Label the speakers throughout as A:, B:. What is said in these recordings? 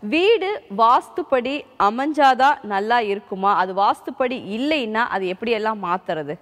A: வீடு வாஸ்துப்படி அமைஞ்சாதான் நல்லா இருக்குமா அது வாஸ்துப்படி இல்லைன்னா அது எப்படி எல்லாம் மாத்துறது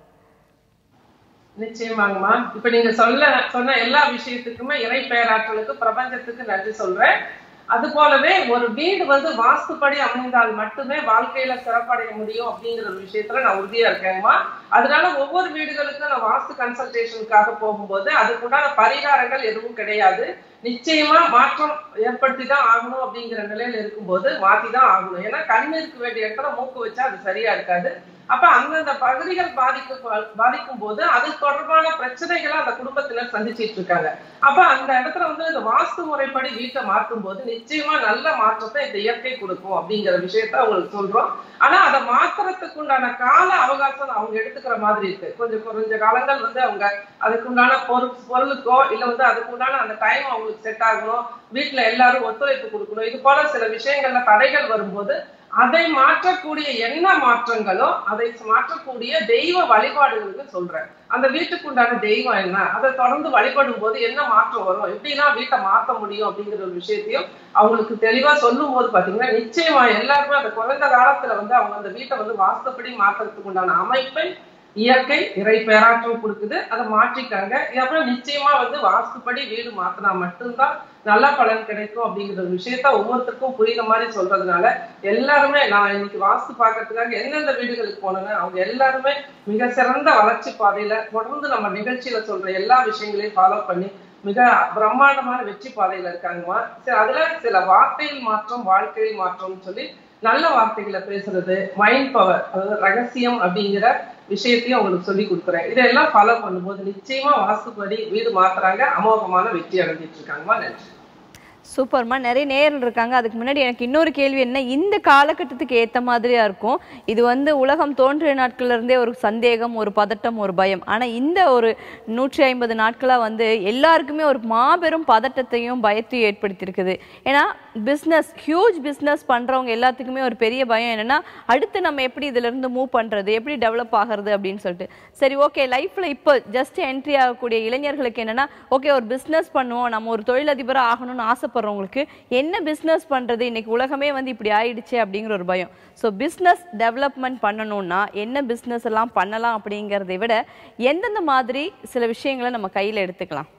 B: நிச்சயமாங்கம்மா இப்ப நீங்க சொல்ல சொன்ன எல்லா விஷயத்துக்குமே இறை பேராற்றலுக்கு பிரபஞ்சத்துக்கு நன்றி சொல்றேன் அது போலவே ஒரு வீடு வந்து வாஸ்துப்படி அமைந்தால் மட்டுமே வாழ்க்கையில சிறப்படைய முடியும் அப்படிங்கிற ஒரு விஷயத்துல நான் உறுதியா இருக்கேங்கம்மா அதனால ஒவ்வொரு வீடுகளுக்கும் நான் வாஸ்து கன்சல்டேஷனுக்காக போகும்போது அதுக்குண்டான பரிகாரங்கள் எதுவும் கிடையாது நிச்சயமா மாற்றம் ஏற்படுத்தி தான் ஆகணும் அப்படிங்கிற நிலையில இருக்கும்போது மாத்தி தான் ஆகணும் ஏன்னா கண்ணீருக்கு வேண்டிய இடத்துல மூக்கு வச்சா அது சரியா இருக்காது அப்ப அந்தந்த பகுதிகள் பாதிக்கும் பாதிக்கும் போது அது தொடர்பான பிரச்சனைகளை அந்த குடும்பத்தினர் சந்திச்சிட்டு இருக்காங்க அப்ப அந்த இடத்துல வந்து இந்த வாஸ்து முறைப்படி வீட்டை மாற்றும் போது நிச்சயமா நல்ல மாற்றத்தை இந்த இயற்கை கொடுக்கும் அப்படிங்கிற விஷயத்த அவங்களுக்கு சொல்றோம் ஆனா அதை மாத்துறதுக்கு உண்டான கால அவகாசம் அவங்க எடுத்துக்கிற மாதிரி இருக்கு கொஞ்சம் கொஞ்ச காலங்கள் வந்து அவங்க அதுக்குண்டான பொருள் பொருளுக்கோ இல்ல வந்து அதுக்குண்டான அந்த டைம் அவங்களுக்கு செட் ஆகணும் வீட்டுல எல்லாரும் ஒத்துழைப்பு கொடுக்கணும் இது போல சில விஷயங்கள்ல தடைகள் வரும்போது அதை மாற்றக்கூடிய என்ன மாற்றங்களோ அதை மாற்றக்கூடிய தெய்வ வழிபாடுகளுக்கு சொல்றேன் அந்த வீட்டுக்கு உண்டான தெய்வம் என்ன அதை தொடர்ந்து வழிபடும் போது என்ன மாற்றம் வரும் எப்படின்னா வீட்டை மாத்த முடியும் அப்படிங்கிற ஒரு விஷயத்தையும் அவங்களுக்கு தெளிவா சொல்லும் போது பாத்தீங்கன்னா நிச்சயமா எல்லாருமே அந்த குறைந்த காலத்துல வந்து அவங்க அந்த வீட்டை வந்து வாஸ்துப்படி மாத்துறதுக்கு உண்டான அமைப்பை இயற்கை இறை பேராற்றல் கொடுக்குது அதை மாற்றிக்காங்க அப்புறம் நிச்சயமா வந்து வாஸ்துப்படி வீடு மாத்தினா மட்டும்தான் நல்ல பலன் கிடைக்கும் அப்படிங்கிற ஒரு விஷயத்த ஒவ்வொருத்தருக்கும் புரியுற மாதிரி சொல்றதுனால எல்லாருமே நான் இன்னைக்கு வாஸ்து பார்க்கறதுக்காக எந்தெந்த வீடுகளுக்கு போனேன்னு அவங்க எல்லாருமே மிக சிறந்த வளர்ச்சி பாதையில தொடர்ந்து நம்ம நிகழ்ச்சியில சொல்ற எல்லா விஷயங்களையும் ஃபாலோ பண்ணி மிக பிரம்மாண்டமான வெற்றி பாதையில இருக்காங்கம்மா சரி அதுல சில வார்த்தையில் மாற்றம் வாழ்க்கையில் மாற்றம்னு சொல்லி நல்ல வார்த்தைகளை பேசுறது மைண்ட் பவர் அதாவது ரகசியம் அப்படிங்கிற விஷயத்தையும் அவங்களுக்கு சொல்லி கொடுக்குறேன் இதெல்லாம் ஃபாலோ பண்ணும்போது நிச்சயமா வாஸ்துப்படி வீடு மாத்துறாங்க அமோகமான வெற்றி அடைஞ்சிட்டு இருக்காங்கம்மா நன்றி
A: சூப்பர்மா நிறைய நேரில் இருக்காங்க அதுக்கு முன்னாடி எனக்கு இன்னொரு கேள்வி என்ன இந்த காலகட்டத்துக்கு ஏத்த மாதிரியா இருக்கும் இது வந்து உலகம் தோன்றிய நாட்கள்ல இருந்தே ஒரு சந்தேகம் ஒரு பதட்டம் ஒரு பயம் ஆனா இந்த ஒரு நூற்றி ஐம்பது நாட்களா வந்து எல்லாருக்குமே ஒரு மாபெரும் பதட்டத்தையும் பயத்தையும் ஏற்படுத்தியிருக்குது ஏன்னா பிஸ்னஸ் ஹியூஜ் பிஸ்னஸ் பண்றவங்க எல்லாத்துக்குமே ஒரு பெரிய பயம் என்னன்னா அடுத்து நம்ம எப்படி இதுல இருந்து மூவ் பண்றது எப்படி டெவலப் ஆகிறது அப்படின்னு சொல்லிட்டு சரி ஓகே லைஃப்ல இப்போ ஜஸ்ட் என்ட்ரி ஆகக்கூடிய இளைஞர்களுக்கு என்னன்னா ஓகே ஒரு பிஸ்னஸ் பண்ணுவோம் நம்ம ஒரு தொழிலதிபரா ஆகணும்னு ஆசைப்படுறவங்களுக்கு என்ன பிஸ்னஸ் பண்றது இன்னைக்கு உலகமே வந்து இப்படி ஆயிடுச்சு அப்படிங்கிற ஒரு பயம் ஸோ பிஸ்னஸ் டெவலப்மெண்ட் பண்ணணும்னா என்ன பிஸ்னஸ் எல்லாம் பண்ணலாம் அப்படிங்கிறதை விட எந்தெந்த மாதிரி சில விஷயங்களை நம்ம கையில எடுத்துக்கலாம்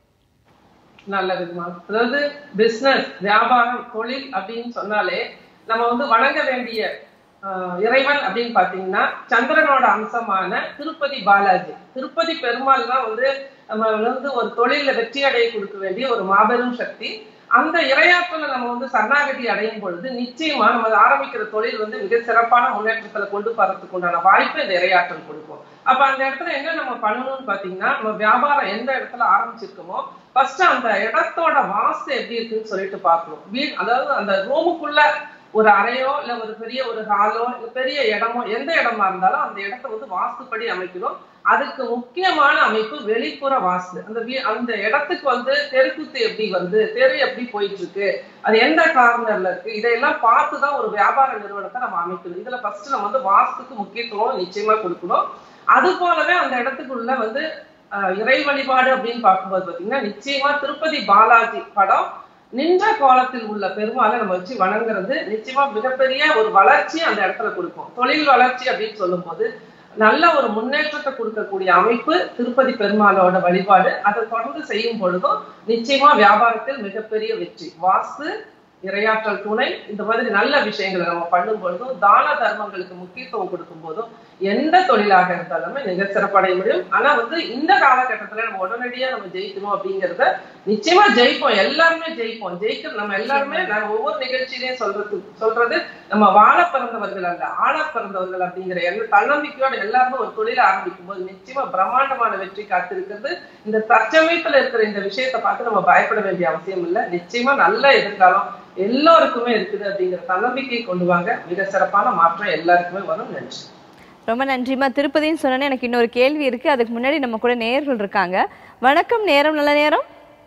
B: நல்லதுமா அதாவது பிசினஸ் வியாபாரம் தொழில் அப்படின்னு சொன்னாலே நம்ம வந்து வணங்க வேண்டிய ஆஹ், இறைவன் அப்படின்னு பாத்தீங்கன்னா சந்திரனோட அம்சமான திருப்பதி பாலாஜி திருப்பதி பெருமாள் தான் வந்து நம்ம வந்து ஒரு தொழில வெற்றி அடைய கொடுக்க வேண்டிய ஒரு மாபெரும் சக்தி அந்த இரையாற்றலை நம்ம வந்து சரணாகதி அடையும் பொழுது நிச்சயமா நம்ம ஆரம்பிக்கிற தொழில் வந்து மிக சிறப்பான முன்னேற்றத்துல கொண்டு போறதுக்கு உண்டான வாய்ப்பு இந்த இரையாற்றல் கொடுக்கும் அப்ப அந்த இடத்துல என்ன நம்ம பண்ணணும்னு பாத்தீங்கன்னா நம்ம வியாபாரம் எந்த இடத்துல ஆரம்பிச்சிருக்கோமோ ஃபர்ஸ்ட் அந்த இடத்தோட வாஸ்து எப்படி இருக்குன்னு சொல்லிட்டு பார்க்கணும் வீடு அதாவது அந்த ரூமுக்குள்ள ஒரு அறையோ இல்ல ஒரு பெரிய ஒரு ஹாலோ இல்ல பெரிய இடமோ எந்த இடமா இருந்தாலும் அந்த இடத்த வந்து வாஸ்துப்படி அமைக்கணும் அதுக்கு முக்கியமான அமைப்பு வெளிப்புற வாஸ்து அந்த வீ- அந்த இடத்துக்கு வந்து தெருக்குத்து எப்படி வந்து தெரு எப்படி போயிட்டு இருக்கு அது எந்த கார்னர்ல இருக்கு இதையெல்லாம் பார்த்து தான் ஒரு வியாபார நிறுவனத்தை நம்ம அமைக்கணும் இதுல ஃபர்ஸ்ட் நம்ம வந்து வாஸ்துக்கு முக்கியத்துவம் நிச்சயமா கொடுக்கணும் அது போலவே அந்த இடத்துக்குள்ள வந்து ஆஹ், இறை வழிபாடு அப்படின்னு பார்க்கும்போது பாத்தீங்கன்னா நிச்சயமா திருப்பதி பாலாஜி படம் நின்ற கோலத்தில் உள்ள பெருமாளை நம்ம வச்சு வணங்குறது நிச்சயமா மிகப்பெரிய ஒரு வளர்ச்சி அந்த இடத்துல கொடுக்கும் தொழில் வளர்ச்சி அப்படின்னு சொல்லும்போது நல்ல ஒரு முன்னேற்றத்தை கொடுக்கக்கூடிய அமைப்பு திருப்பதி பெருமாளோட வழிபாடு அதை தொடர்ந்து செய்யும் பொழுதும் நிச்சயமா வியாபாரத்தில் மிகப்பெரிய வெற்றி வாஸ்து இரையாற்றல் துணை இந்த மாதிரி நல்ல விஷயங்களை நம்ம பண்ணும் பொழுதும் தான தர்மங்களுக்கு முக்கியத்துவம் கொடுக்கும் போதும் எந்த தொழிலாக இருந்தாலுமே மிக சிறப்படைய முடியும் ஆனா வந்து இந்த காலகட்டத்துல நம்ம உடனடியா நம்ம ஜெயிக்கணும் அப்படிங்கறத நிச்சயமா ஜெயிப்போம் எல்லாருமே ஜெயிப்போம் ஜெயிக்க நம்ம எல்லாருமே நான் ஒவ்வொரு நிகழ்ச்சியிலையும் சொல்றது சொல்றது நம்ம வாழ பிறந்தவர்கள் அல்ல ஆள பிறந்தவர்கள் அப்படிங்கிற எண்ண தன்னம்பிக்கையோட எல்லாருமே ஒரு தொழிலை ஆரம்பிக்கும் போது நிச்சயமா பிரம்மாண்டமான வெற்றி காத்திருக்கிறது இந்த தற்சமயத்துல இருக்கிற இந்த விஷயத்தை பார்த்து நம்ம பயப்பட வேண்டிய அவசியம் இல்லை நிச்சயமா நல்ல எதிர்காலம் எல்லோருக்குமே இருக்குது அப்படிங்கிற தன்னம்பிக்கையை கொண்டு வாங்க மிக சிறப்பான மாற்றம் எல்லாருக்குமே வரும் நன்றி
A: ரொம்ப நன்றிம்மா திருப்பதின்னு சொன்னோன்னே எனக்கு இன்னொரு கேள்வி இருக்கு அதுக்கு முன்னாடி நம்ம கூட நேயர்கள் இருக்காங்க வணக்கம் நேரம் நல்ல நேரம்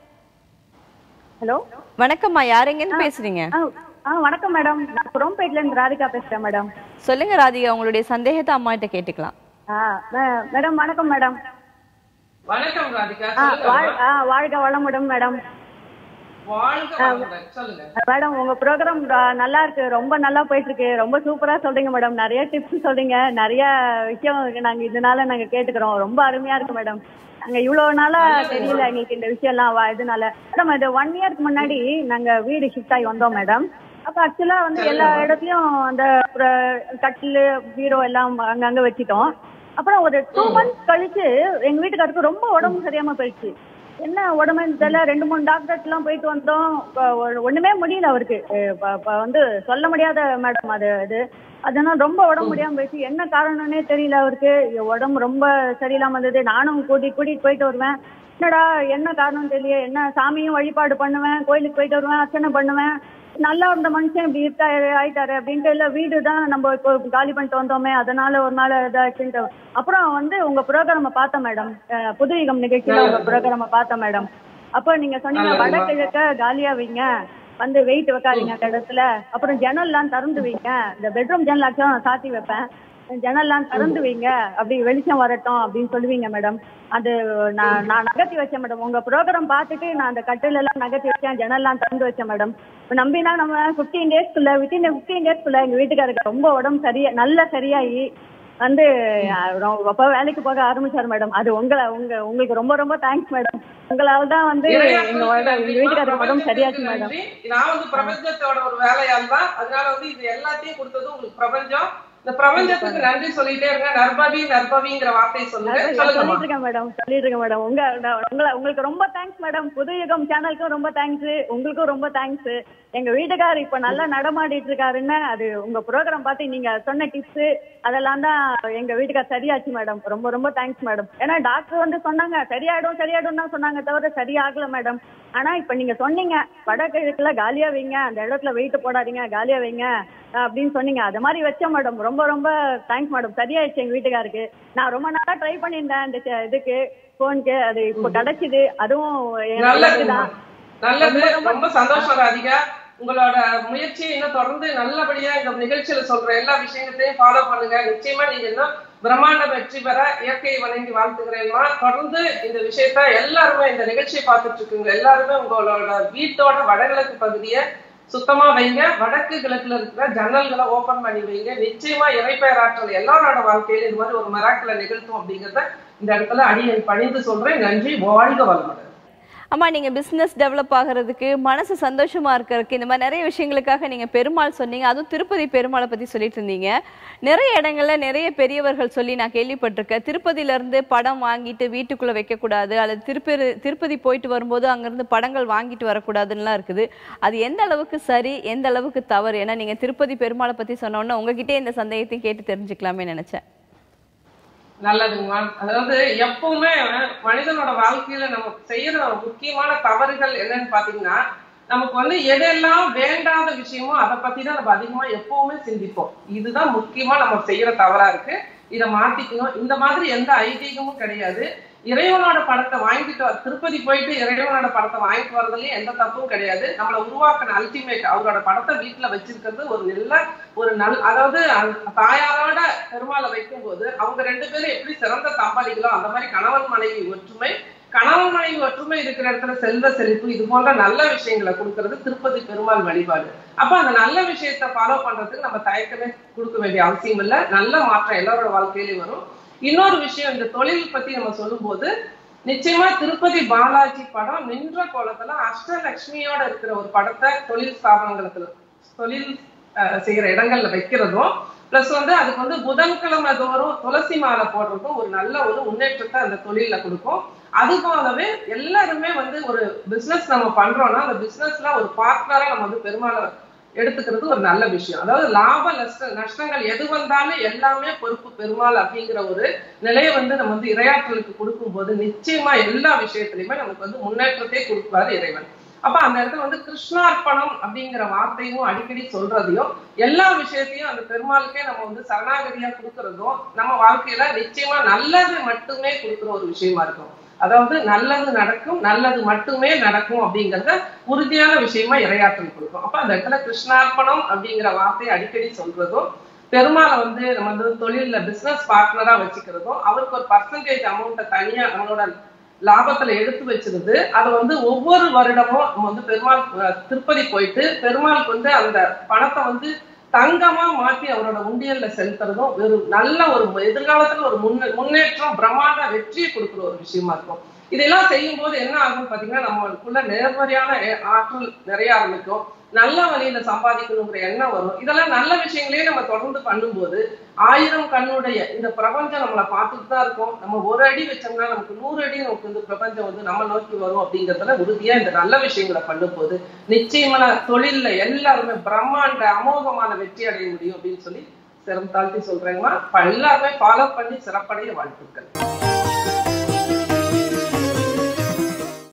C: ஹலோ
A: வணக்கம்மா யார் எங்கன்னு பேசுறீங்க
C: ஆ ஆ வணக்கம் மேடம் நான் குரோம்பேட்ல இருந்து ராதிகா பேசுறேன் மேடம்
A: சொல்லுங்க ராதிகா உங்களுடைய சந்தேகத்தை அம்மா கிட்ட கேட்டுக்கலாம்
C: ஆ மே- மேடம் வணக்கம் மேடம்
B: வணக்கம் ராதிகா
C: ஆ
B: சொல்லுங்க
C: வாழ் ஆ வாழ்க வளமுடன் மேடம்
B: வாழ்க வளமுடன் சொல்லுங்க
C: மேடம் உங்க ப்ரோக்ராம் நல்லா இருக்கு ரொம்ப நல்லா போயிட்டு இருக்கு ரொம்ப சூப்பரா சொல்றீங்க மேடம் நிறைய டிப்ஸ் சொல்றீங்க நிறைய விஷயம் இருக்கு. நாங்க இதனால நாங்க கேட்டுக்கிறோம் ரொம்ப அருமையா இருக்கு மேடம் நாங்க இவ்வளவு நாளா தெரியல எங்களுக்கு இந்த விஷயம் எல்லாம் வ- இதனால மேடம் இது ஒன் இயர்க்கு முன்னாடி நாங்க வீடு ஷிஃப்ட் ஆகி வந்தோம் மேடம் அப்ப ஆக்சுவலா வந்து எல்லா இடத்துலயும் அந்த அப்புறம் கட்டில் பீரோ எல்லாம் அங்கங்க வச்சிட்டோம் அப்புறம் ஒரு டூ மந்த்ஸ் கழிச்சு எங்க வீட்டுக்காருக்கு ரொம்ப உடம்பு சரியாம போயிடுச்சு என்ன உடம்புன்னு தெரியல ரெண்டு மூணு டாக்டர்ஸ் எல்லாம் போயிட்டு வந்தோம் இப்ப ஒ- ஒண்ணுமே முடியல அவருக்கு அஹ் இப்ப- இப்ப வந்து சொல்ல முடியாத மேடம் அது இது அதனால ரொம்ப உடம்பு முடியாம போயிடுச்சு என்ன காரணம்னே தெரியல அவருக்கு உடம்பு ரொம்ப சரியில்லாம இருந்தது நானும் கூட்டி கூட்டிட்டு போயிட்டு வருவேன் என்னடா என்ன காரணம் தெரியல என்ன சாமியும் வழிபாடு பண்ணுவேன் கோயிலுக்கு போயிட்டு வருவேன் அர்ச்சனை பண்ணுவேன் நல்லா இருந்த மனுஷன் இப்படி இருக்கா ஆயிட்டாரு அப்படின்ட்டு இல்ல வீடு தான் நம்ம இப்போ காலி பண்ணிட்டு வந்தோமே அதனால ஒரு நாள் இதாச்சுன்ட்டு அப்புறம் வந்து உங்க ப்ரோக்ராம பார்த்தேன் மேடம் புது யுகம் நிகழ்ச்சியில உங்க ப்ரோக்ராம பார்த்தேன் மேடம் அப்போ நீங்க சொன்னீங்க
B: நல்லதும்மா.
C: வடகிழக்க காலியா வைங்க வந்து வெயிட் வைக்காதீங்க அந்த இடத்துல அப்புறம் ஜன்னல்லாம் திறந்து வைங்க இந்த பெட்ரூம் ஜன்னல் ஆக்சுவலா நான் சாத்தி வைப்பேன் ஜன்னல்லாம் திறந்து வைங்க அப்படி வெளிச்சம் வரட்டும் அப்படின்னு சொல்லுவீங்க மேடம் அது நான் நான் நகர்த்தி வச்சேன் மேடம் உங்க ப்ரோக்ராம் பார்த்துட்டு நான் அந்த கட்டில எல்லாம் நகர்த்தி வச்சேன் ஜன்னல்லாம் திறந்து வச்சேன் மேடம் இப்ப நம்பினா நம்ம ஃபிஃப்டீன் டேஸ்க்குள்ள வித்தின் ஃபிஃப்டீன் டேஸ்க்குள்ள எங்க வீட்டுக்காரருக்கு ரொம்ப உடம்பு சரியா நல்லா சரியாகி வந்து அஹ், ரொ- அப்ப வேலைக்கு போக ஆரம்பிச்சாரு மேடம் அது உங்களை உங்க உங்களுக்கு ரொம்ப ரொம்ப தேங்க்ஸ் மேடம் உங்களால தான் வந்து எங்க
B: இறையாற்றலுக்கு
C: உட- எங்க
B: நன்றிம்மா.
C: வீட்டுக்காரருக்கு உடம்பு சரியாச்சு
B: பிரபஞ்சத்துக்கு
C: மேடம்
B: நன்றி. நான் வந்து பிரபஞ்சத்தோட ஒரு வேலையால் தான் அதனால வந்து இது எல்லாத்தையும் கொடுத்தது உங்களுக்கு பிரபஞ்சம் இந்த பிரபஞ்சத்துக்கு நன்றி சொல்லிட்டே இருங்க நற்பவி நற்பவிங்கிற வார்த்தையை சொல்லுங்க சொல்லுங்கம்மா
C: சொல்லிட்டு இருக்கேன் மேடம் சொல்லிட்டு இருக்கேன் மேடம் உங்க நான் உங்களை உங்களுக்கு ரொம்ப தேங்க்ஸ் மேடம் புது யுகம் சேனலுக்கும் ரொம்ப தேங்க்ஸ் உங்களுக்கும் ரொம்ப தேங்க்ஸ் எங்க வீட்டுக்காரர் இப்ப நல்லா நடமாடிட்டு இருக்காருன்னு அது உங்க ப்ரோக்ராம் பார்த்து நீங்க சொன்ன டிப்ஸ் அதெல்லாம் தான் எங்க வீட்டுக்கார் சரியாச்சு மேடம் ரொம்ப ரொம்ப தேங்க்ஸ் மேடம் ஏன்னா டாக்டர் வந்து சொன்னாங்க சரியாயிடும் சரியாயிடும் தான் சொன்னாங்க தவிர சரியாகல மேடம் ஆனா இப்ப நீங்க சொன்னீங்க வடகிழக்குல காலியா வைங்க அந்த இடத்துல வெயிட் போடாதீங்க காலியா வைங்க அப்படின்னு சொன்னீங்க அது மாதிரி வச்சேன் மேடம் ரொம்ப ரொம்ப தேங்க்ஸ் மேடம் சரியாயிடுச்சு எங்க வீட்டுக்காருக்கு நான் ரொம்ப நாளா ட்ரை பண்ணியிருந்தேன் இந்த ச- இதுக்கு போனுக்கு அது இப்ப கிடைச்சிது அதுவும் எனக்கு
B: நல்லது
C: தான்
B: நல்லது ரொம்ப சந்தோஷம் ராதிகா உங்களோட முயற்சியை இன்னும் தொடர்ந்து நல்லபடியா இந்த நிகழ்ச்சியில சொல்ற எல்லா விஷயங்களையும் ஃபாலோ பண்ணுங்க நிச்சயமா நீங்க இன்னும் பிரம்மாண்ட வெற்றி பெற இயற்கையை வணங்கி வாழ்த்துக்கிறேன்மா தொடர்ந்து இந்த விஷயத்த எல்லாருமே இந்த நிகழ்ச்சியை பார்த்துட்டு இருக்குங்க எல்லாருமே உங்களோட வீட்டோட வடகிழக்கு பகுதியை சுத்தமா வைங்க வடக்கு கிழக்குல இருக்கிற ஜன்னல்களை ஓபன் பண்ணி வைங்க நிச்சயமா இறைப்பெயராற்றல் எல்லாரோட வாழ்க்கையில இது மாதிரி ஒரு மராக்களை நிகழ்த்தும் அப்படிங்கறத இந்த இடத்துல அடியன் பணிந்து சொல்றேன் நன்றி வாழ்க வளமுடன்
A: அம்மா நீங்க பிசினஸ் டெவலப் ஆகிறதுக்கு மனசு சந்தோஷமா இருக்கிறதுக்கு இந்த மாதிரி நிறைய விஷயங்களுக்காக நீங்க பெருமாள் சொன்னீங்க அதுவும் திருப்பதி பெருமாளை பத்தி சொல்லிட்டு இருந்தீங்க நிறைய இடங்கள்ல நிறைய பெரியவர்கள் சொல்லி நான் கேள்விப்பட்டிருக்கேன் திருப்பதியில இருந்து படம் வாங்கிட்டு வீட்டுக்குள்ள வைக்க கூடாது அல்லது திருப்பதி திருப்பதி போயிட்டு வரும்போது அங்கிருந்து படங்கள் வாங்கிட்டு வரக்கூடாதுன்னுலாம் இருக்குது அது எந்த அளவுக்கு சரி எந்த அளவுக்கு தவறு ஏன்னா நீங்க திருப்பதி பெருமாளை பத்தி சொன்ன உடனே உங்ககிட்டே இந்த சந்தேகத்தையும் கேட்டு தெரிஞ்சுக்கலாமே நினைச்சேன்
B: நல்லதுங்கம்மா அதாவது எப்பவுமே மனிதனோட வாழ்க்கையில நம்ம செய்யற முக்கியமான தவறுகள் என்னன்னு பாத்தீங்கன்னா நமக்கு வந்து எதெல்லாம் வேண்டாத விஷயமோ அதை பத்தி தான் நம்ம அதிகமா எப்பவுமே சிந்திப்போம் இதுதான் முக்கியமா நம்ம செய்யற தவறா இருக்கு இதை மாத்திக்கணும் இந்த மாதிரி எந்த ஐதீகமும் கிடையாது இறைவனோட படத்தை வாங்கிட்டு வர திருப்பதி போயிட்டு இறைவனோட படத்தை வாங்கிட்டு வரதுலயும் எந்த தப்பும் கிடையாது நம்மளை உருவாக்கின அல்டிமேட் அவரோட படத்தை வீட்டுல வச்சிருக்கிறது ஒரு நல்ல ஒரு நல் அதாவது அந்த தாயாரோட பெருமாளை வைக்கும்போது அவங்க ரெண்டு பேரும் எப்படி சிறந்த தம்பாளிகளோ அந்த மாதிரி கணவன் மனைவி ஒற்றுமை கணவன் மனைவி ஒற்றுமை இருக்கிற இடத்துல செல்வ செழிப்பு இது போன்ற நல்ல விஷயங்களை கொடுக்கறது திருப்பதி பெருமாள் வழிபாடு அப்ப அந்த நல்ல விஷயத்த ஃபாலோ பண்றதுக்கு நம்ம தயக்கமே கொடுக்க வேண்டிய அவசியம் இல்லை நல்ல மாற்றம் எல்லாரோட வாழ்க்கையிலயும் வரும் இன்னொரு விஷயம் இந்த தொழில் பத்தி நம்ம சொல்லும்போது நிச்சயமா திருப்பதி பாலாஜி படம் நின்ற கோலத்துல அஷ்டலட்சுமியோட இருக்கிற ஒரு படத்தை தொழில் ஸ்தாபனங்களுக்கு தொழில் அஹ், செய்யற இடங்கள்ல வைக்கிறதும் பிளஸ் வந்து அதுக்கு வந்து புதன்கிழமை தோறும் துளசி மாலை போடுறதும் ஒரு நல்ல ஒரு முன்னேற்றத்தை அந்த தொழில்ல கொடுக்கும் அது போலவே எல்லாருமே வந்து ஒரு பிசினஸ் நம்ம பண்றோம்னா அந்த பிசினஸ்ல ஒரு பார்ட்னரா நம்ம வந்து பெருமாளை எடுத்துக்கிறது ஒரு நல்ல விஷயம் அதாவது லாப நஷ்ட நஷ்டங்கள் எது வந்தாலும் எல்லாமே பொறுப்பு பெருமாள் அப்படிங்கிற ஒரு நிலையை வந்து நம்ம வந்து இரையாற்றலுக்கு கொடுக்கும்போது நிச்சயமா எல்லா விஷயத்திலயுமே நமக்கு வந்து முன்னேற்றத்தை கொடுப்பாரு இறைவன் அப்ப அந்த இடத்துல வந்து கிருஷ்ணார்ப்பணம் அப்படிங்கிற வார்த்தையும் அடிக்கடி சொல்றதையும் எல்லா விஷயத்தையும் அந்த பெருமாளுக்கே நம்ம வந்து சரணாகதியா கொடுக்கறதும் நம்ம வாழ்க்கையில நிச்சயமா நல்லது மட்டுமே கொடுக்குற ஒரு விஷயமா இருக்கும் அதாவது நல்லது நடக்கும் நல்லது மட்டுமே நடக்கும் அப்படிங்கறத உறுதியான விஷயமா இரையாற்றல் கொடுக்கும் அப்ப அந்த இடத்துல கிருஷ்ணார்ப்பணம் அப்படிங்கிற வார்த்தையை அடிக்கடி சொல்றதும் பெருமாளை வந்து நம்ம வந்து தொழில்ல பிசினஸ் பார்ட்னரா வச்சுக்கிறதும் அவருக்கு ஒரு பர்சன்டேஜ் அமௌண்ட்டை தனியா நம்மளோட லாபத்துல எடுத்து வச்சிருந்து அதை வந்து ஒவ்வொரு வருடமும் நம்ம வந்து பெருமாள் அஹ், திருப்பதி போயிட்டு பெருமாளுக்கு வந்து அந்த பணத்தை வந்து தங்கமா மாத்தி அவரோட உண்டியல்ல செலுத்துறதும் ஒரு நல்ல ஒரு எதிர்காலத்துல ஒரு முன்னே முன்னேற்றம் பிரம்மாண்ட வெற்றியை கொடுக்குற ஒரு விஷயமா இருக்கும் இதெல்லாம் செய்யும் போது என்ன ஆகும் பாத்தீங்கன்னா நம்மளுக்குள்ள நேர்மறையான எ- ஆற்றல் நிறைய ஆரம்பிக்கும் நல்ல வழியில சம்பாதிக்கணுங்கிற எண்ணம் வரும் இதெல்லாம் நல்ல விஷயங்களே நம்ம தொடர்ந்து பண்ணும்போது ஆயிரம் கண்ணுடைய இந்த பிரபஞ்சம் நம்மளை பார்த்துட்டு தான் இருக்கும் நம்ம ஒரு அடி வச்சோம்னா நமக்கு நூறு அடி நமக்கு இந்த பிரபஞ்சம் வந்து நம்ம நோக்கி வரும் அப்படிங்கறதுல உறுதியா இந்த நல்ல விஷயங்களை பண்ணும்போது நிச்சயமான தொழில்ல எல்லாருமே பிரம்மாண்ட அமோகமான வெற்றி அடைய முடியும் அப்படின்னு சொல்லி சிரம் தாழ்த்தி சொல்றேங்கம்மா எல்லாருமே ஃபாலோ பண்ணி சிறப்படைய வாழ்த்துக்கள்